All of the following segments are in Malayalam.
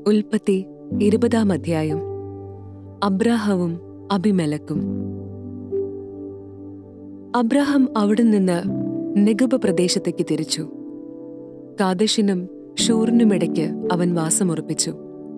ഉൽപ്പത്തി ഇരുപതാം അധ്യായം അബ്രാഹവും അഭിമലക്കും അബ്രാഹം അവിടെ നിന്ന് നെഗബ് പ്രദേശത്തേക്ക് തിരിച്ചു കാദശിനും ഷൂറിനുമിടയ്ക്ക് അവൻ വാസമുറപ്പിച്ചു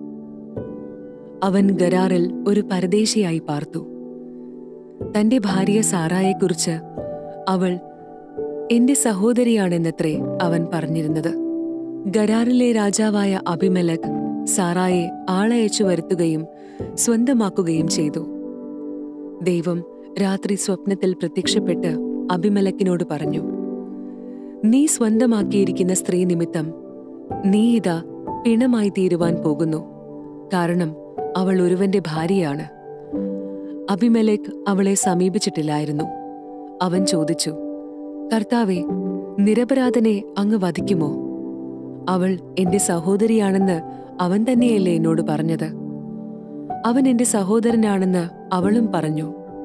അവൻ ഗരാറിൽ ഒരു പരദേശിയായി പാർത്തു തന്റെ ഭാര്യ സാറായെക്കുറിച്ച് അവൾ എന്റെ സഹോദരിയാണെന്നത്രേ അവൻ പറഞ്ഞിരുന്നത് ഗരാറിലെ രാജാവായ അഭിമലക് സാറായെ ആളയച്ചു വരുത്തുകയും സ്വന്തമാക്കുകയും ചെയ്തു ദൈവം രാത്രി സ്വപ്നത്തിൽ പ്രത്യക്ഷപ്പെട്ട് അഭിമലക്കിനോട് പറഞ്ഞു നീ സ്വന്തമാക്കിയിരിക്കുന്ന സ്ത്രീ നിമിത്തം നീ ഇതാ പിണമായി തീരുവാൻ പോകുന്നു കാരണം അവൾ ഒരുവന്റെ ഭാര്യയാണ് അഭിമലേഖ് അവളെ സമീപിച്ചിട്ടില്ലായിരുന്നു അവൻ ചോദിച്ചു കർത്താവെ നിരപരാധനെ അങ്ങ് വധിക്കുമോ അവൾ എന്റെ സഹോദരിയാണെന്ന് അവൻ തന്നെയല്ലേ എന്നോട് പറഞ്ഞത് അവൻ എന്റെ സഹോദരനാണെന്ന് അവളും പറഞ്ഞു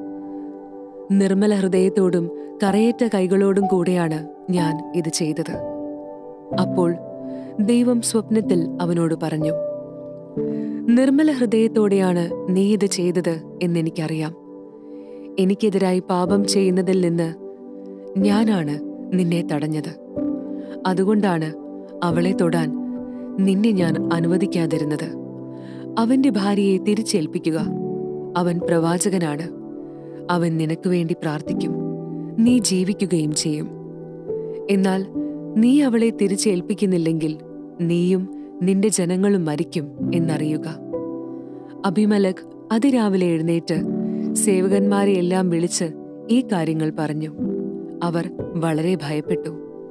നിർമ്മല ഹൃദയത്തോടും കറയേറ്റ കൈകളോടും കൂടെയാണ് ഞാൻ ഇത് ചെയ്തത് അപ്പോൾ ദൈവം സ്വപ്നത്തിൽ അവനോട് പറഞ്ഞു നിർമ്മല ഹൃദയത്തോടെയാണ് നീ ഇത് ചെയ്തത് എന്നെനിക്കറിയാം എനിക്കെതിരായി പാപം ചെയ്യുന്നതിൽ നിന്ന് ഞാനാണ് നിന്നെ തടഞ്ഞത് അതുകൊണ്ടാണ് അവളെ തൊടാൻ നിന്നെ ഞാൻ അനുവദിക്കാതിരുന്നത് അവന്റെ ഭാര്യയെ തിരിച്ചേൽപ്പിക്കുക അവൻ പ്രവാചകനാണ് അവൻ നിനക്ക് വേണ്ടി പ്രാർത്ഥിക്കും നീ ജീവിക്കുകയും ചെയ്യും എന്നാൽ നീ അവളെ തിരിച്ചേൽപ്പിക്കുന്നില്ലെങ്കിൽ നീയും നിന്റെ ജനങ്ങളും മരിക്കും എന്നറിയുക അഭിമലക് അതിരാവിലെ എഴുന്നേറ്റ് സേവകന്മാരെ എല്ലാം വിളിച്ച് ഈ കാര്യങ്ങൾ പറഞ്ഞു അവർ വളരെ ഭയപ്പെട്ടു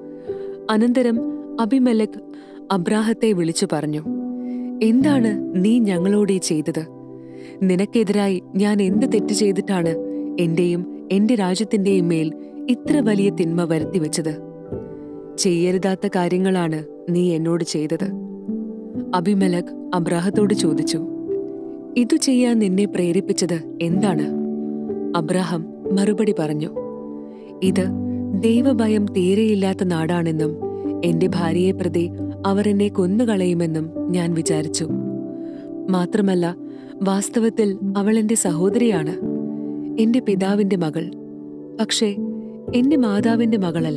അനന്തരം അഭിമലക് അബ്രാഹത്തെ വിളിച്ചു പറഞ്ഞു എന്താണ് നീ ഞങ്ങളോട് ഈ ചെയ്തത് നിനക്കെതിരായി ഞാൻ എന്ത് തെറ്റ് ചെയ്തിട്ടാണ് എന്റെയും എന്റെ രാജ്യത്തിന്റെയും മേൽ ഇത്ര വലിയ തിന്മ വരുത്തിവെച്ചത് ചെയ്യരുതാത്ത കാര്യങ്ങളാണ് നീ എന്നോട് ചെയ്തത് അഭിമലക് അബ്രാഹത്തോട് ചോദിച്ചു ഇതു ചെയ്യാൻ നിന്നെ പ്രേരിപ്പിച്ചത് എന്താണ് അബ്രാഹം മറുപടി പറഞ്ഞു ഇത് ദൈവഭയം തീരെയില്ലാത്ത നാടാണെന്നും എന്റെ ഭാര്യയെ പ്രതി അവർ എന്നെ കൊന്നുകളയുമെന്നും ഞാൻ വിചാരിച്ചു മാത്രമല്ല വാസ്തവത്തിൽ അവൾ എന്റെ സഹോദരിയാണ് എന്റെ പിതാവിന്റെ മകൾ പക്ഷേ എന്റെ മാതാവിന്റെ മകളല്ല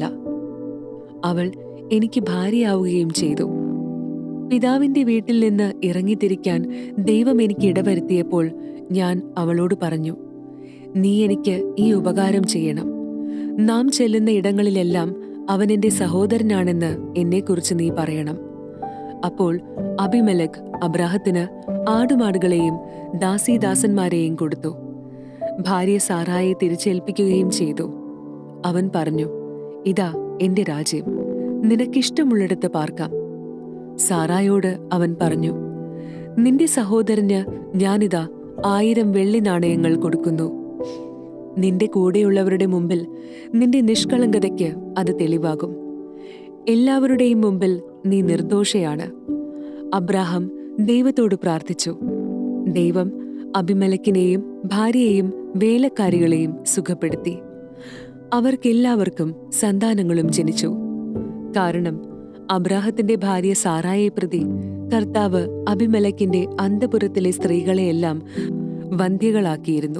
അവൾ എനിക്ക് ഭാര്യയാവുകയും ചെയ്തു പിതാവിന്റെ വീട്ടിൽ നിന്ന് ഇറങ്ങിത്തിരിക്കാൻ ദൈവം എനിക്ക് ഇടവരുത്തിയപ്പോൾ ഞാൻ അവളോട് പറഞ്ഞു നീ എനിക്ക് ഈ ഉപകാരം ചെയ്യണം നാം ചെല്ലുന്ന ഇടങ്ങളിലെല്ലാം അവൻ എന്റെ സഹോദരനാണെന്ന് എന്നെക്കുറിച്ച് നീ പറയണം അപ്പോൾ അഭിമലക് അബ്രാഹത്തിന് ആടുമാടുകളെയും ദാസീദാസന്മാരെയും കൊടുത്തു ഭാര്യ സാറായെ തിരിച്ചേൽപ്പിക്കുകയും ചെയ്തു അവൻ പറഞ്ഞു ഇതാ എന്റെ രാജ്യം നിനക്കിഷ്ടമുള്ളിടത്ത് പാർക്കാം സാറായോട് അവൻ പറഞ്ഞു നിന്റെ സഹോദരന് ഞാനിതാ ആയിരം വെള്ളി നാണയങ്ങൾ കൊടുക്കുന്നു നിന്റെ കൂടെയുള്ളവരുടെ മുമ്പിൽ നിന്റെ നിഷ്കളങ്കതയ്ക്ക് അത് തെളിവാകും എല്ലാവരുടെയും മുമ്പിൽ നീ നിർദോഷയാണ് അബ്രാഹം ദൈവത്തോട് പ്രാർത്ഥിച്ചു ദൈവം അഭിമലക്കിനെയും ഭാര്യയെയും വേലക്കാരികളെയും സുഖപ്പെടുത്തി അവർക്കെല്ലാവർക്കും സന്താനങ്ങളും ജനിച്ചു കാരണം അബ്രാഹത്തിന്റെ ഭാര്യ സാറായെ പ്രതി കർത്താവ് അഭിമലക്കിന്റെ അന്തപുരത്തിലെ സ്ത്രീകളെയെല്ലാം വന്ധ്യകളാക്കിയിരുന്നു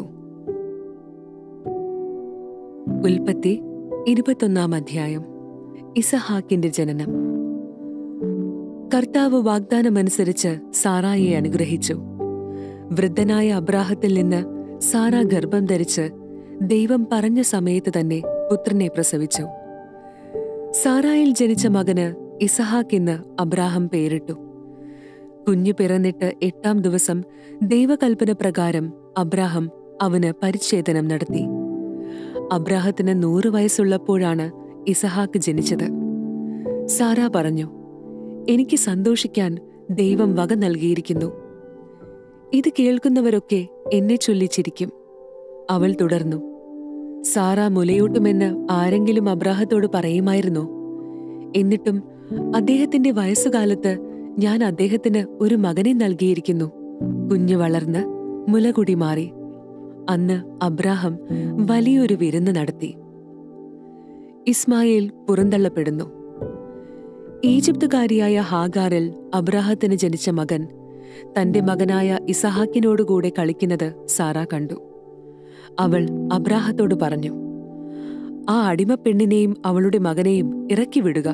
ഉൽപ്പത്തി ഇരുപത്തൊന്നാം അധ്യായം ഇസഹാക്കിന്റെ ജനനം കർത്താവ് വാഗ്ദാനമനുസരിച്ച് സാറായെ അനുഗ്രഹിച്ചു വൃദ്ധനായ അബ്രാഹത്തിൽ നിന്ന് സാറ ഗർഭം ധരിച്ച് ദൈവം പറഞ്ഞ സമയത്ത് തന്നെ പുത്രനെ പ്രസവിച്ചു സാറായിൽ ജനിച്ച മകന് ഇസഹാക്ക് എന്ന് അബ്രാഹം പേരിട്ടു കുഞ്ഞു പിറന്നിട്ട് എട്ടാം ദിവസം ദൈവകൽപ്പന പ്രകാരം അബ്രാഹം അവന് പരിച്ഛേദനം നടത്തി അബ്രാഹത്തിന് നൂറ് വയസ്സുള്ളപ്പോഴാണ് ഇസഹാക്ക് ജനിച്ചത് സാറ പറഞ്ഞു എനിക്ക് സന്തോഷിക്കാൻ ദൈവം വക നൽകിയിരിക്കുന്നു ഇത് കേൾക്കുന്നവരൊക്കെ എന്നെ ചൊല്ലിച്ചിരിക്കും അവൾ തുടർന്നു സാറ മുലയൂട്ടുമെന്ന് ആരെങ്കിലും അബ്രാഹത്തോട് പറയുമായിരുന്നോ എന്നിട്ടും അദ്ദേഹത്തിന്റെ വയസ്സുകാലത്ത് ഞാൻ അദ്ദേഹത്തിന് ഒരു മകനെ നൽകിയിരിക്കുന്നു കുഞ്ഞു വളർന്ന് മുലകുടി മാറി അന്ന് അബ്രാഹം വലിയൊരു വിരുന്ന് നടത്തി ഇസ്മായേൽ പുറന്തള്ളപ്പെടുന്നു ഈജിപ്തുകാരിയായ ഹാഗാറിൽ അബ്രാഹത്തിന് ജനിച്ച മകൻ തന്റെ മകനായ ഇസഹാക്കിനോടുകൂടെ കളിക്കുന്നത് സാറ കണ്ടു അവൾ അബ്രാഹത്തോട് പറഞ്ഞു ആ അടിമപ്പെണ്ണിനെയും അവളുടെ മകനെയും ഇറക്കി വിടുക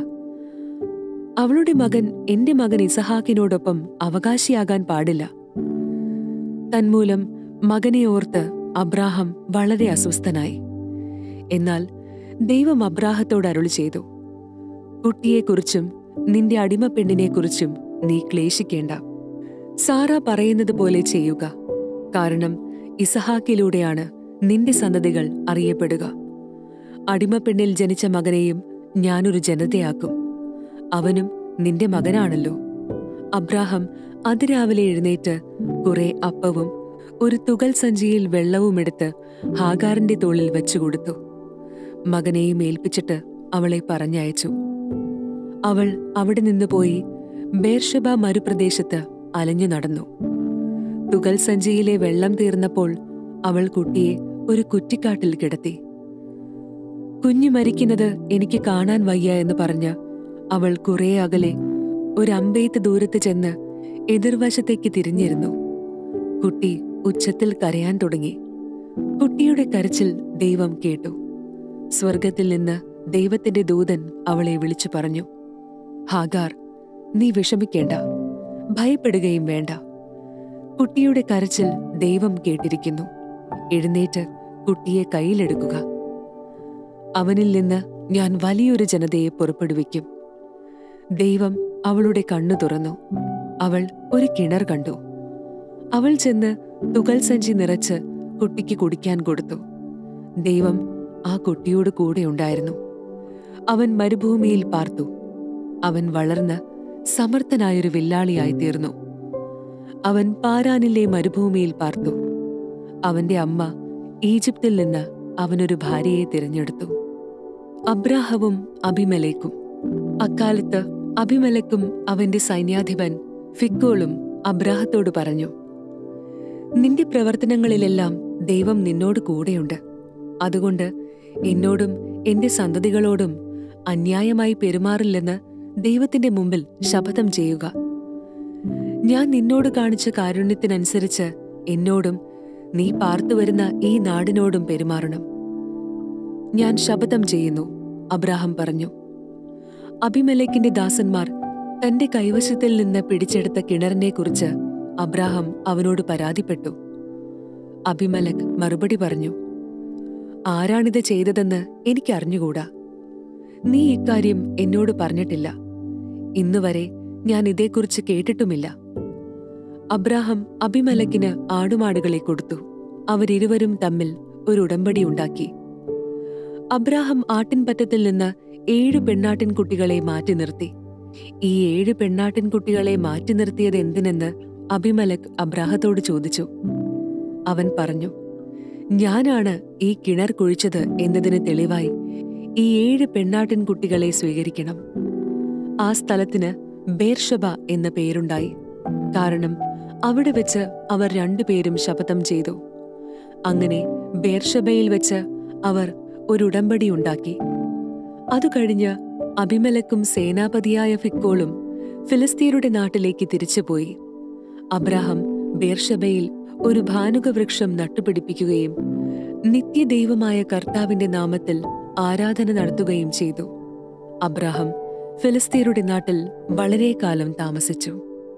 അവളുടെ മകൻ എന്റെ മകൻ ഇസഹാക്കിനോടൊപ്പം അവകാശിയാകാൻ പാടില്ല തന്മൂലം മകനെ ഓർത്ത് അബ്രാഹം വളരെ അസ്വസ്ഥനായി എന്നാൽ ദൈവം അബ്രാഹത്തോട് അരുളി ചെയ്തു കുട്ടിയെക്കുറിച്ചും നിന്റെ അടിമപ്പെണ്ണിനെക്കുറിച്ചും നീ ക്ലേശിക്കേണ്ട സാറ പറയുന്നത് പോലെ ചെയ്യുക കാരണം ഇസഹാക്കിലൂടെയാണ് നിന്റെ സന്തതികൾ അറിയപ്പെടുക അടിമപ്പെണ്ണിൽ ജനിച്ച മകനെയും ഞാനൊരു ജനതയാക്കും അവനും നിന്റെ മകനാണല്ലോ അബ്രാഹം അതിരാവിലെ എഴുന്നേറ്റ് കുറെ അപ്പവും ഒരു തുകൽ സഞ്ചിയിൽ വെള്ളവുമെടുത്ത് ഹാഗാറിന്റെ തോളിൽ വെച്ചുകൊടുത്തു മകനെയും ഏൽപ്പിച്ചിട്ട് അവളെ പറഞ്ഞയച്ചു അവൾ അവിടെ നിന്ന് പോയി ബേർഷബ മരുപ്രദേശത്ത് അലഞ്ഞു നടന്നു തുകൽ സഞ്ചിയിലെ വെള്ളം തീർന്നപ്പോൾ അവൾ കുട്ടിയെ ഒരു കുറ്റിക്കാട്ടിൽ കിടത്തി കുഞ്ഞു മരിക്കുന്നത് എനിക്ക് കാണാൻ വയ്യ എന്ന് പറഞ്ഞ് അവൾ കുറെ അകലെ ഒരമ്പെയ്ത്ത് ദൂരത്ത് ചെന്ന് എതിർവശത്തേക്ക് തിരിഞ്ഞിരുന്നു കുട്ടി ഉച്ചത്തിൽ കരയാൻ തുടങ്ങി കുട്ടിയുടെ കരച്ചിൽ ദൈവം കേട്ടു സ്വർഗത്തിൽ നിന്ന് ദൈവത്തിന്റെ ദൂതൻ അവളെ വിളിച്ചു പറഞ്ഞു ഹാഗാർ നീ വിഷമിക്കേണ്ട ഭയപ്പെടുകയും വേണ്ട കുട്ടിയുടെ കരച്ചിൽ ദൈവം കേട്ടിരിക്കുന്നു എഴുന്നേറ്റ് കുട്ടിയെ കയ്യിലെടുക്കുക അവനിൽ നിന്ന് ഞാൻ വലിയൊരു ജനതയെ പുറപ്പെടുവിക്കും ദൈവം അവളുടെ കണ്ണു തുറന്നു അവൾ ഒരു കിണർ കണ്ടു അവൾ ചെന്ന് തുകൽ സഞ്ചി നിറച്ച് കുട്ടിക്ക് കുടിക്കാൻ കൊടുത്തു ദൈവം ആ കുട്ടിയോട് കൂടെ ഉണ്ടായിരുന്നു അവൻ മരുഭൂമിയിൽ പാർത്തു അവൻ വളർന്ന് സമർത്ഥനായൊരു വില്ലാളിയായി തീർന്നു അവൻ പാരാനിലെ മരുഭൂമിയിൽ പാർത്തു അവന്റെ അമ്മ ഈജിപ്തിൽ നിന്ന് അവനൊരു ഭാര്യയെ തിരഞ്ഞെടുത്തു അബ്രാഹവും അഭിമലേക്കും അക്കാലത്ത് അഭിമലക്കും അവന്റെ സൈന്യാധിപൻ ഫിക്കോളും അബ്രാഹത്തോട് പറഞ്ഞു നിന്റെ പ്രവർത്തനങ്ങളിലെല്ലാം ദൈവം നിന്നോട് കൂടെയുണ്ട് അതുകൊണ്ട് എന്നോടും എന്റെ സന്തതികളോടും അന്യായമായി പെരുമാറില്ലെന്ന് ദൈവത്തിന്റെ മുമ്പിൽ ശപഥം ചെയ്യുക ഞാൻ നിന്നോട് കാണിച്ച കാരുണ്യത്തിനനുസരിച്ച് എന്നോടും നീ പാർത്തുവരുന്ന ഈ നാടിനോടും പെരുമാറണം ഞാൻ ശപഥം ചെയ്യുന്നു അബ്രാഹം പറഞ്ഞു അഭിമലേക്കിന്റെ ദാസന്മാർ തന്റെ കൈവശത്തിൽ നിന്ന് പിടിച്ചെടുത്ത കിണറിനെക്കുറിച്ച് അബ്രാഹം അവനോട് പരാതിപ്പെട്ടു അഭിമലക് മറുപടി പറഞ്ഞു ആരാണിത് ചെയ്തതെന്ന് എനിക്കറിഞ്ഞുകൂടാ നീ ഇക്കാര്യം എന്നോട് പറഞ്ഞിട്ടില്ല ഇന്നുവരെ ഞാൻ ഇതേക്കുറിച്ച് കേട്ടിട്ടുമില്ല അബ്രാഹം അഭിമലക്കിന് ആടുമാടുകളെ കൊടുത്തു അവരിരുവരും തമ്മിൽ ഒരു ഉടമ്പടി ഉണ്ടാക്കി അബ്രാഹം ആട്ടിൻപറ്റത്തിൽ നിന്ന് ഏഴ് പെണ്ണാട്ടിൻ കുട്ടികളെ മാറ്റി നിർത്തി ഈ ഏഴ് പെണ്ണാട്ടിൻ കുട്ടികളെ മാറ്റി നിർത്തിയത് എന്തിനെന്ന് അഭിമലക് അബ്രാഹത്തോട് ചോദിച്ചു അവൻ പറഞ്ഞു ഞാനാണ് ഈ കിണർ കുഴിച്ചത് എന്നതിന് തെളിവായി ഈ ഏഴ് പെണ്ണാട്ടിൻ കുട്ടികളെ സ്വീകരിക്കണം ആ സ്ഥലത്തിന് ബേർഷബ എന്ന പേരുണ്ടായി കാരണം അവിടെ വെച്ച് അവർ രണ്ടുപേരും ശപഥം ചെയ്തു അങ്ങനെ ബേർഷബയിൽ വെച്ച് അവർ ഒരു ഉടമ്പടി ഉണ്ടാക്കി അതു കഴിഞ്ഞ് അഭിമലക്കും സേനാപതിയായ ഫിക്കോളും ഫിലിസ്തീനയുടെ നാട്ടിലേക്ക് തിരിച്ചുപോയി അബ്രാഹം ബേർഷബയിൽ ഒരു ഭാനുക വൃക്ഷം നട്ടുപിടിപ്പിക്കുകയും നിത്യദൈവമായ കർത്താവിന്റെ നാമത്തിൽ ആരാധന നടത്തുകയും ചെയ്തു അബ്രാഹം ഫിലിസ്തീനയുടെ നാട്ടിൽ വളരെ കാലം താമസിച്ചു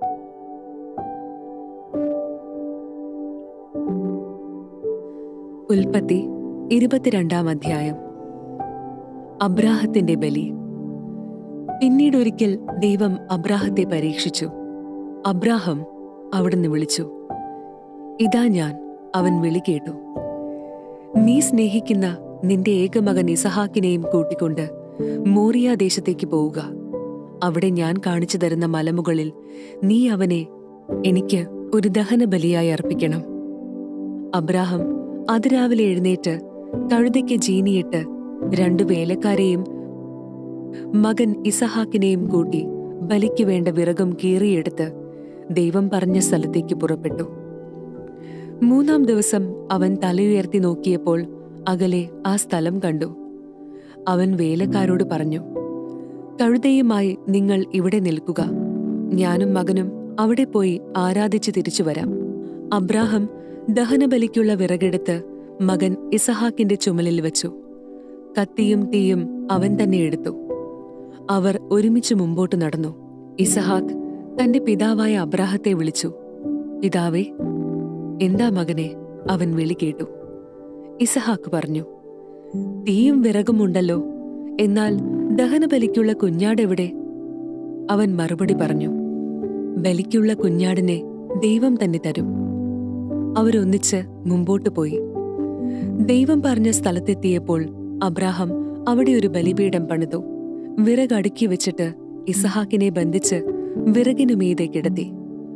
ഉൽപ്പത്തി ഇരുപത്തിരണ്ടാം അധ്യായം അബ്രാഹത്തിന്റെ ബലി പിന്നീടൊരിക്കൽ ദൈവം അബ്രാഹത്തെ പരീക്ഷിച്ചു അബ്രാഹം അവിടുന്ന് വിളിച്ചു ഇതാ ഞാൻ അവൻ വിളി കേട്ടു നീ സ്നേഹിക്കുന്ന നിന്റെ ഏകമകൻ ഇസഹാക്കിനെയും കൂട്ടിക്കൊണ്ട് മോറിയ ദേശത്തേക്ക് പോവുക അവിടെ ഞാൻ കാണിച്ചു തരുന്ന മലമുകളിൽ നീ അവനെ എനിക്ക് ഒരു ദഹനബലിയായി അർപ്പിക്കണം അബ്രാഹം അതിരാവിലെ എഴുന്നേറ്റ് കഴുതയ്ക്ക് ജീനിയിട്ട് രണ്ടു വേലക്കാരെയും മകൻ ഇസഹാക്കിനെയും കൂട്ടി ബലിക്ക് വേണ്ട വിറകും കീറിയെടുത്ത് ദൈവം പറഞ്ഞ സ്ഥലത്തേക്ക് പുറപ്പെട്ടു മൂന്നാം ദിവസം അവൻ തലയുയർത്തി നോക്കിയപ്പോൾ അകലെ ആ സ്ഥലം കണ്ടു അവൻ വേലക്കാരോട് പറഞ്ഞു കഴുതയുമായി നിങ്ങൾ ഇവിടെ നിൽക്കുക ഞാനും മകനും അവിടെ പോയി ആരാധിച്ച് തിരിച്ചു വരാം അബ്രാഹം ദഹനബലിക്കുള്ള വിറകെടുത്ത് മകൻ ഇസഹാക്കിന്റെ ചുമലിൽ വെച്ചു കത്തിയും തീയും അവൻ തന്നെ എടുത്തു അവർ ഒരുമിച്ച് മുമ്പോട്ട് നടന്നു ഇസഹാക്ക് തന്റെ പിതാവായ അബ്രാഹത്തെ വിളിച്ചു പിതാവേ എന്താ മകനെ അവൻ വിളി കേട്ടു ഇസഹാക്ക് പറഞ്ഞു തീയും വിറകും ഉണ്ടല്ലോ എന്നാൽ ദഹനബലിക്കുള്ള കുഞ്ഞാടെവിടെ അവൻ മറുപടി പറഞ്ഞു ബലിക്കുള്ള കുഞ്ഞാടിനെ ദൈവം തന്നെ തരും അവരൊന്നിച്ച് മുമ്പോട്ട് പോയി ദൈവം പറഞ്ഞ സ്ഥലത്തെത്തിയപ്പോൾ അബ്രാഹം അവിടെ ഒരു ബലിപീഠം പണിതു വിറകടുക്കി വെച്ചിട്ട് ഇസഹാക്കിനെ ബന്ധിച്ച് വിറകിനു മീതെ കിടത്തി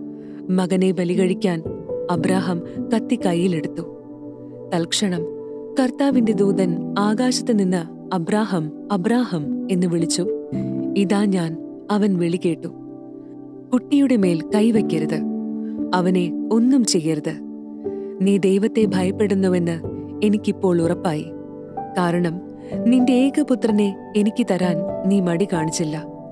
മകനെ ബലി കഴിക്കാൻ അബ്രാഹം കത്തി കൈയിലെടുത്തു തൽക്ഷണം കർത്താവിന്റെ ദൂതൻ ആകാശത്ത് നിന്ന് അബ്രാഹം അബ്രാഹം എന്ന് വിളിച്ചു ഇതാ ഞാൻ അവൻ വിളി കേട്ടു കുട്ടിയുടെ മേൽ കൈവയ്ക്കരുത് അവനെ ഒന്നും ചെയ്യരുത് നീ ദൈവത്തെ ഭയപ്പെടുന്നുവെന്ന് എനിക്കിപ്പോൾ ഉറപ്പായി കാരണം നിന്റെ ഏകപുത്രനെ എനിക്ക് തരാൻ നീ മടി കാണിച്ചില്ല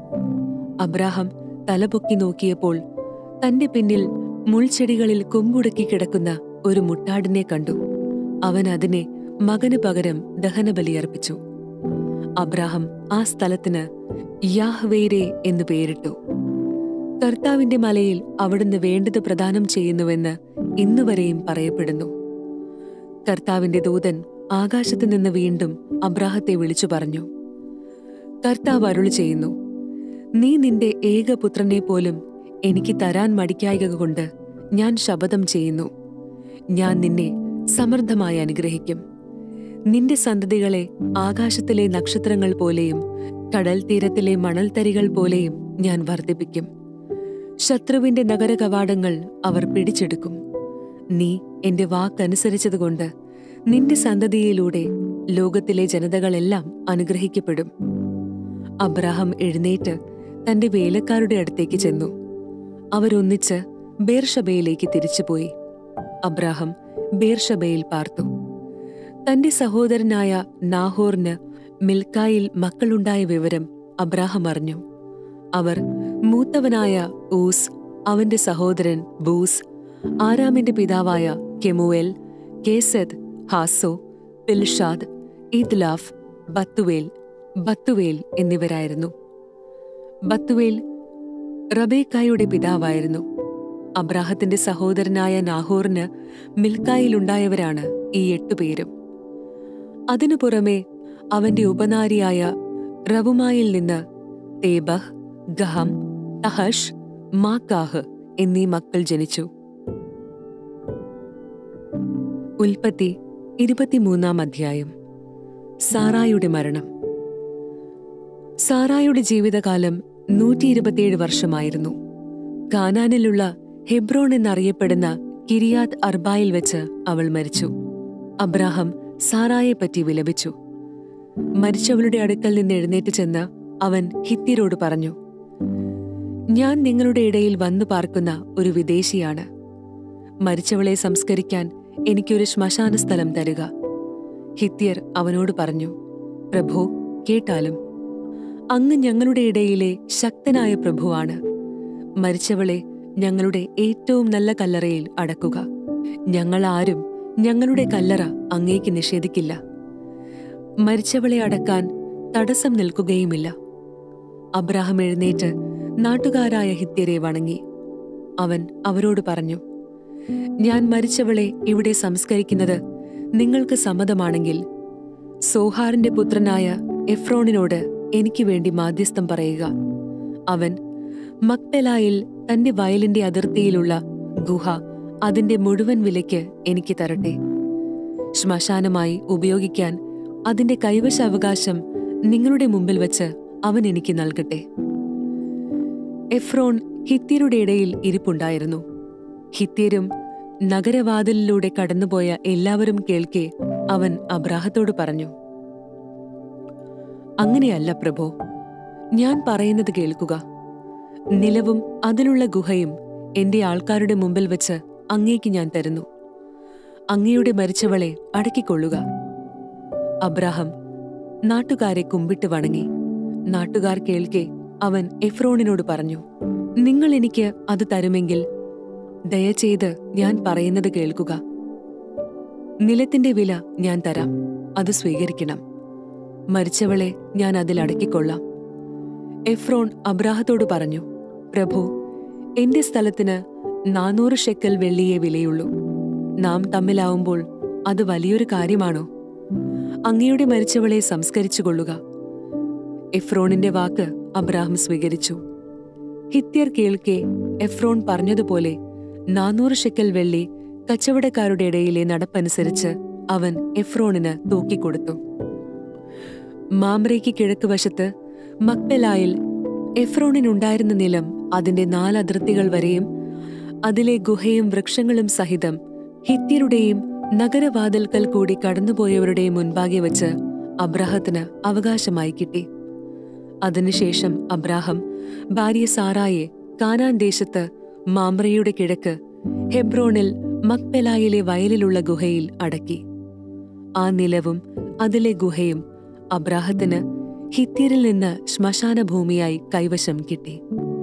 അബ്രാഹം തലപൊക്കി നോക്കിയപ്പോൾ തന്റെ പിന്നിൽ മുൾച്ചെടികളിൽ കൊമ്പുടക്കി കിടക്കുന്ന ഒരു മുട്ടാടിനെ കണ്ടു അവൻ അതിനെ മകന് പകരം ദഹനബലിയർപ്പിച്ചു അബ്രാഹം ആ സ്ഥലത്തിന് യാഹ്വേരെ എന്ന് പേരിട്ടു കർത്താവിന്റെ മലയിൽ അവിടുന്ന് വേണ്ടത് പ്രദാനം ചെയ്യുന്നുവെന്ന് ഇന്നുവരെയും പറയപ്പെടുന്നു കർത്താവിന്റെ ദൂതൻ ആകാശത്ത് നിന്ന് വീണ്ടും അബ്രാഹത്തെ വിളിച്ചു പറഞ്ഞു കർത്താവ് അരുളി ചെയ്യുന്നു നീ നിന്റെ ഏകപുത്രനെ പോലും എനിക്ക് തരാൻ മടിക്കായക കൊണ്ട് ഞാൻ ശപഥം ചെയ്യുന്നു ഞാൻ നിന്നെ സമൃദ്ധമായി അനുഗ്രഹിക്കും നിന്റെ സന്തതികളെ ആകാശത്തിലെ നക്ഷത്രങ്ങൾ പോലെയും കടൽ തീരത്തിലെ മണൽത്തരികൾ പോലെയും ഞാൻ വർദ്ധിപ്പിക്കും ശത്രുവിന്റെ നഗര കവാടങ്ങൾ അവർ പിടിച്ചെടുക്കും നീ എന്റെ വാക്കനുസരിച്ചതുകൊണ്ട് നിന്റെ സന്തതിയിലൂടെ ലോകത്തിലെ ജനതകളെല്ലാം അനുഗ്രഹിക്കപ്പെടും അബ്രാഹം എഴുന്നേറ്റ് തന്റെ വേലക്കാരുടെ അടുത്തേക്ക് ചെന്നു അവരൊന്നിച്ച് ബേർഷബയിലേക്ക് തിരിച്ചുപോയി അബ്രാഹം ബേർഷബയിൽ പാർത്തു തന്റെ സഹോദരനായ നാഹോറിന് മിൽക്കായിൽ മക്കളുണ്ടായ വിവരം അബ്രാഹം അറിഞ്ഞു അവർ മൂത്തവനായ ഊസ് അവന്റെ സഹോദരൻ ബൂസ് ആരാമിന്റെ പിതാവായ കെമുവേൽ കേസദ് ഹാസോ പിൽഷാദ് ഈദ്ലാഫ് ബത്തുവേൽ ബത്തുവേൽ എന്നിവരായിരുന്നു ബത്തുവേൽ റബേക്കായുടെ പിതാവായിരുന്നു അബ്രാഹത്തിന്റെ സഹോദരനായ നാഹോറിന് മിൽക്കായിലുണ്ടായവരാണ് ഈ എട്ടുപേരും അതിനു പുറമെ അവന്റെ ഉപനാരിയായ റവുമായിൽ നിന്ന് തേബഹ് ഗഹം തഹഷ് മാക്കാഹ് എന്നീ മക്കൾ ജനിച്ചു ഉൽപ്പത്തി ഇരുപത്തിമൂന്നാം അധ്യായം സാറായുടെ മരണം സാറായുടെ ജീവിതകാലം നൂറ്റി ഇരുപത്തിയേഴ് വർഷമായിരുന്നു കാനാനിലുള്ള ഹെബ്രോൺ എന്നറിയപ്പെടുന്ന കിരിയാത് അർബായിൽ വെച്ച് അവൾ മരിച്ചു അബ്രാഹം സാറായെപ്പറ്റി വിലപിച്ചു മരിച്ചവളുടെ അടുക്കൽ നിന്ന് എഴുന്നേറ്റ് ചെന്ന് അവൻ ഹിത്യരോട് പറഞ്ഞു ഞാൻ നിങ്ങളുടെ ഇടയിൽ വന്നു പാർക്കുന്ന ഒരു വിദേശിയാണ് മരിച്ചവളെ സംസ്കരിക്കാൻ എനിക്കൊരു ശ്മശാന സ്ഥലം തരുക ഹിത്യർ അവനോട് പറഞ്ഞു പ്രഭു കേട്ടാലും അങ്ങ് ഞങ്ങളുടെ ഇടയിലെ ശക്തനായ പ്രഭുവാണ് മരിച്ചവളെ ഞങ്ങളുടെ ഏറ്റവും നല്ല കല്ലറയിൽ അടക്കുക ഞങ്ങൾ ആരും ഞങ്ങളുടെ കല്ലറ അങ്ങേക്ക് നിഷേധിക്കില്ല മരിച്ചവളെ അടക്കാൻ തടസ്സം നിൽക്കുകയുമില്ല അബ്രാഹം എഴുന്നേറ്റ് നാട്ടുകാരായ ഹിത്യരെ വണങ്ങി അവൻ അവരോട് പറഞ്ഞു ഞാൻ മരിച്ചവളെ ഇവിടെ സംസ്കരിക്കുന്നത് നിങ്ങൾക്ക് സമ്മതമാണെങ്കിൽ സോഹാറിന്റെ പുത്രനായ എഫ്രോണിനോട് എനിക്ക് വേണ്ടി മാധ്യസ്ഥം പറയുക അവൻ മക്പെലായിൽ തന്റെ വയലിന്റെ അതിർത്തിയിലുള്ള ഗുഹ അതിന്റെ മുഴുവൻ വിലയ്ക്ക് എനിക്ക് തരട്ടെ ശ്മശാനമായി ഉപയോഗിക്കാൻ അതിന്റെ കൈവശാവകാശം നിങ്ങളുടെ മുമ്പിൽ വച്ച് അവൻ എനിക്ക് നൽകട്ടെ എഫ്രോൺ ഹിത്യരുടെ ഇടയിൽ ഇരിപ്പുണ്ടായിരുന്നു ഹിത്യരും നഗരവാതിലിലൂടെ കടന്നുപോയ എല്ലാവരും കേൾക്കെ അവൻ അബ്രാഹത്തോട് പറഞ്ഞു അങ്ങനെയല്ല പ്രഭോ ഞാൻ പറയുന്നത് കേൾക്കുക നിലവും അതിലുള്ള ഗുഹയും എന്റെ ആൾക്കാരുടെ മുമ്പിൽ വെച്ച് അങ്ങേക്ക് ഞാൻ തരുന്നു അങ്ങയുടെ മരിച്ചവളെ അടക്കിക്കൊള്ളുക അബ്രാഹം നാട്ടുകാരെ കുമ്പിട്ട് വണങ്ങി നാട്ടുകാർ കേൾക്കെ അവൻ എഫ്രോണിനോട് പറഞ്ഞു നിങ്ങൾ എനിക്ക് അത് തരുമെങ്കിൽ ദയചെയ്ത് ഞാൻ പറയുന്നത് കേൾക്കുക നിലത്തിന്റെ വില ഞാൻ തരാം അത് സ്വീകരിക്കണം മരിച്ചവളെ ഞാൻ അതിൽ അടക്കിക്കൊള്ളാം എഫ്രോൺ അബ്രാഹത്തോട് പറഞ്ഞു പ്രഭു എന്റെ സ്ഥലത്തിന് നാനൂറ് ഷെക്കൽ വെള്ളിയേ വിലയുള്ളൂ നാം തമ്മിലാവുമ്പോൾ അത് വലിയൊരു കാര്യമാണോ അങ്ങയുടെ മരിച്ചവളെ സംസ്കരിച്ചു കൊള്ളുക എഫ്രോണിന്റെ വാക്ക് അബ്രാഹം സ്വീകരിച്ചു ഹിത്യർ കേൾക്കെ എഫ്രോൺ പറഞ്ഞതുപോലെ നാനൂറ് ഷെക്കൽ വെള്ളി കച്ചവടക്കാരുടെ ഇടയിലെ നടപ്പനുസരിച്ച് അവൻ എഫ്രോണിന് തൂക്കിക്കൊടുത്തു മാമ്രയ്ക്ക് കിഴക്ക് വശത്ത് മക്ബെലായിൽ എഫ്രോണിനുണ്ടായിരുന്ന നിലം അതിന്റെ നാലതിർത്തികൾ വരെയും അതിലെ ഗുഹയും വൃക്ഷങ്ങളും സഹിതം ഹിത്യരുടെയും നഗരവാതിൽക്കൽ കൂടി കടന്നുപോയവരുടെയും മുൻപാകെ വച്ച് അബ്രാഹത്തിന് അവകാശമായി കിട്ടി അതിനുശേഷം അബ്രാഹം ഭാര്യ സാറായെ കാനാൻ ദേശത്ത് മാമ്രയുടെ കിഴക്ക് ഹെബ്രോണിൽ മക്പെലായിലെ വയലിലുള്ള ഗുഹയിൽ അടക്കി ആ നിലവും അതിലെ ഗുഹയും അബ്രാഹത്തിന് ഹിത്യരിൽ നിന്ന് ശ്മശാന ഭൂമിയായി കൈവശം കിട്ടി